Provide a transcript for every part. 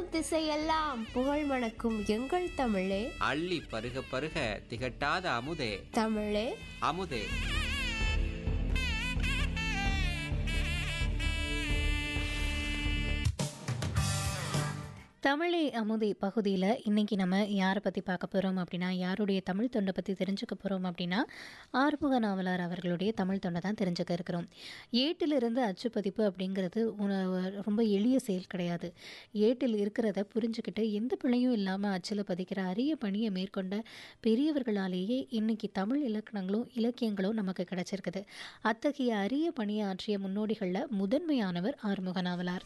திசையெல்லாம் புகழ் மணக்கும் எங்கள் தமிழே அள்ளி பருக பருக திகட்டாத அமுதே தமிழே அமுதே தமிழே அமுதே பகுதியில் இன்றைக்கி நம்ம யாரை பற்றி பார்க்க போகிறோம் அப்படின்னா யாருடைய தமிழ் தொண்டை பற்றி தெரிஞ்சுக்க போகிறோம் அப்படின்னா ஆறுமுக நாவலார் அவர்களுடைய தமிழ் தொண்டை தான் தெரிஞ்சுக்க இருக்கிறோம் ஏட்டிலிருந்து அச்சுப்பதிப்பு அப்படிங்கிறது உண- ரொம்ப எளிய செயல் கிடையாது ஏட்டில் இருக்கிறத புரிஞ்சுக்கிட்டு எந்த பிழையும் இல்லாமல் அச்சில் பதிக்கிற அரிய பணியை மேற்கொண்ட பெரியவர்களாலேயே இன்னைக்கு தமிழ் இலக்கணங்களும் இலக்கியங்களும் நமக்கு கிடைச்சிருக்குது அத்தகைய அரிய பணியை ஆற்றிய முன்னோடிகளில் முதன்மையானவர் ஆறுமுக நாவலார்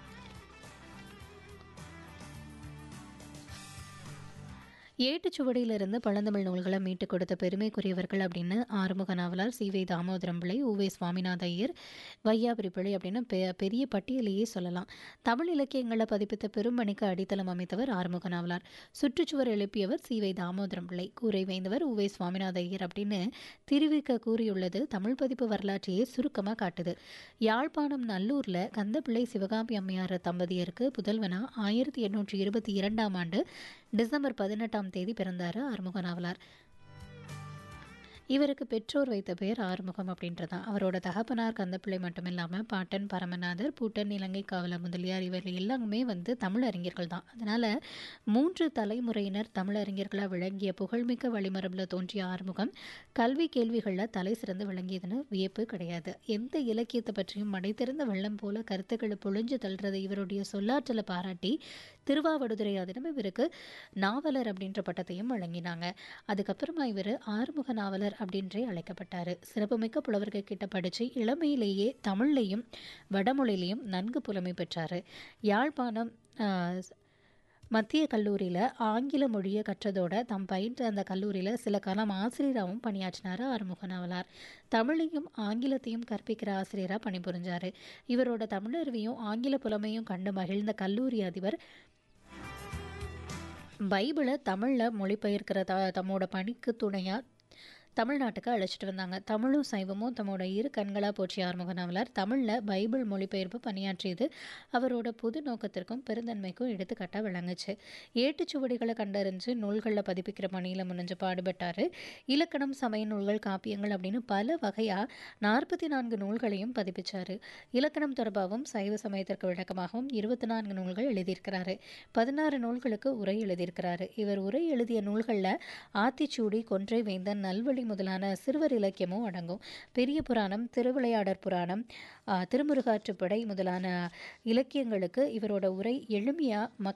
ஏட்டுச்சுவடியிலிருந்து பழந்தமிழ் நூல்களை மீட்டுக் கொடுத்த பெருமைக்குரியவர்கள் அப்படின்னு ஆறுமுக நாவலார் சி வை தாமோதரம் பிள்ளை உவே சுவாமிநாத ஐயர் வையாபுரி பிள்ளை அப்படின்னு பெ பெரிய பட்டியலையே சொல்லலாம் தமிழ் இலக்கியங்களை பதிப்பித்த பெரும்பணிக்கு அடித்தளம் அமைத்தவர் ஆறுமுக நாவலார் சுற்றுச்சுவர் எழுப்பியவர் சி வை தாமோதரம் பிள்ளை கூரை வைந்தவர் உவே சுவாமிநாத ஐயர் அப்படின்னு திருவிக்க கூறியுள்ளது தமிழ் பதிப்பு வரலாற்றையே சுருக்கமாக காட்டுது யாழ்ப்பாணம் நல்லூரில் கந்தப்பிள்ளை சிவகாமி அம்மையார் தம்பதியருக்கு புதல்வனா ஆயிரத்தி எண்ணூற்றி இருபத்தி இரண்டாம் ஆண்டு டிசம்பர் பதினெட்டாம் தேதி பிறந்தார் ஆறுமுக நாவலார் இவருக்கு பெற்றோர் வைத்த பெயர் ஆறுமுகம் அப்படின்றதான் அவரோட தகப்பனார் கந்தப்பிள்ளை மட்டும் இல்லாமல் பாட்டன் பரமநாதர் பூட்டன் இலங்கை காவலர் முதலியார் இவர்கள் எல்லாமே வந்து தமிழறிஞர்கள் தான் அதனால் மூன்று தலைமுறையினர் தமிழறிஞர்களாக விளங்கிய புகழ்மிக்க வழிமரபில் தோன்றிய ஆறுமுகம் கல்வி கேள்விகளில் தலை சிறந்து விளங்கியதுன்னு வியப்பு கிடையாது எந்த இலக்கியத்தை பற்றியும் மடைத்திருந்த வெள்ளம் போல கருத்துக்களை பொழிஞ்சு தள்ளுறதை இவருடைய சொல்லாற்றலை பாராட்டி திருவாவடுதுறை ஆதீனம் இவருக்கு நாவலர் அப்படின்ற பட்டத்தையும் வழங்கினாங்க அதுக்கப்புறமா இவர் ஆறுமுக நாவலர் அப்படின்றே அழைக்கப்பட்டார் சிறப்புமிக்க புலவர்கள் கிட்ட படித்து இளமையிலேயே தமிழ்லையும் வடமொழியிலையும் நன்கு புலமை பெற்றார் யாழ்ப்பாணம் ஆஹ், மத்திய கல்லூரியில் ஆங்கில மொழியை கற்றதோட தாம் பயின்ற அந்த கல்லூரியில் சில காலம் ஆசிரியராகவும் பணியாற்றினார் ஆறுமுக நாவலார் தமிழையும் ஆங்கிலத்தையும் கற்பிக்கிற ஆசிரியராக பணிபுரிஞ்சார் இவரோட தமிழறிவையும் ஆங்கில புலமையும் கண்டு மகிழ்ந்த கல்லூரி அதிபர் பைபிளை தமிழில் மொழிபெயர்க்கிற த தம்மோட பணிக்கு துணையாக தமிழ்நாட்டுக்கு அழைச்சிட்டு வந்தாங்க தமிழும் சைவமும் தம்மோட இரு கண்களாக போற்றிய ஆறுமுக நாவலர் தமிழில் பைபிள் மொழிபெயர்ப்பு பணியாற்றியது அவரோட பொது நோக்கத்திற்கும் பெருந்தன்மைக்கும் எடுத்துக்காட்டாக விளங்குச்சு ஏட்டுச்சுவடிகளை கண்டறிஞ்சு நூல்களில் பதிப்பிக்கிற பணியில் முனைஞ்சு பாடுபட்டார் இலக்கணம் சமய நூல்கள் காப்பியங்கள் அப்படின்னு பல வகையாக நாற்பத்தி நான்கு நூல்களையும் பதிப்பிச்சார் இலக்கணம் தொடர்பாகவும் சைவ சமயத்திற்கு விளக்கமாகவும் இருபத்தி நான்கு நூல்கள் எழுதியிருக்கிறாரு பதினாறு நூல்களுக்கு உரை எழுதியிருக்கிறாரு இவர் உரை எழுதிய நூல்களில் ஆத்திச்சூடி கொன்றை வேந்தன் நல்வழி முதலான சிறுவர் இலக்கியமும் அடங்கும் பெரிய புராணம் திருவிளையாடற் புராணம் ஆ, திருமுருகாற்றுப்படை முதலான இலக்கியங்களுக்கு இவரோட உரை எளிமையாக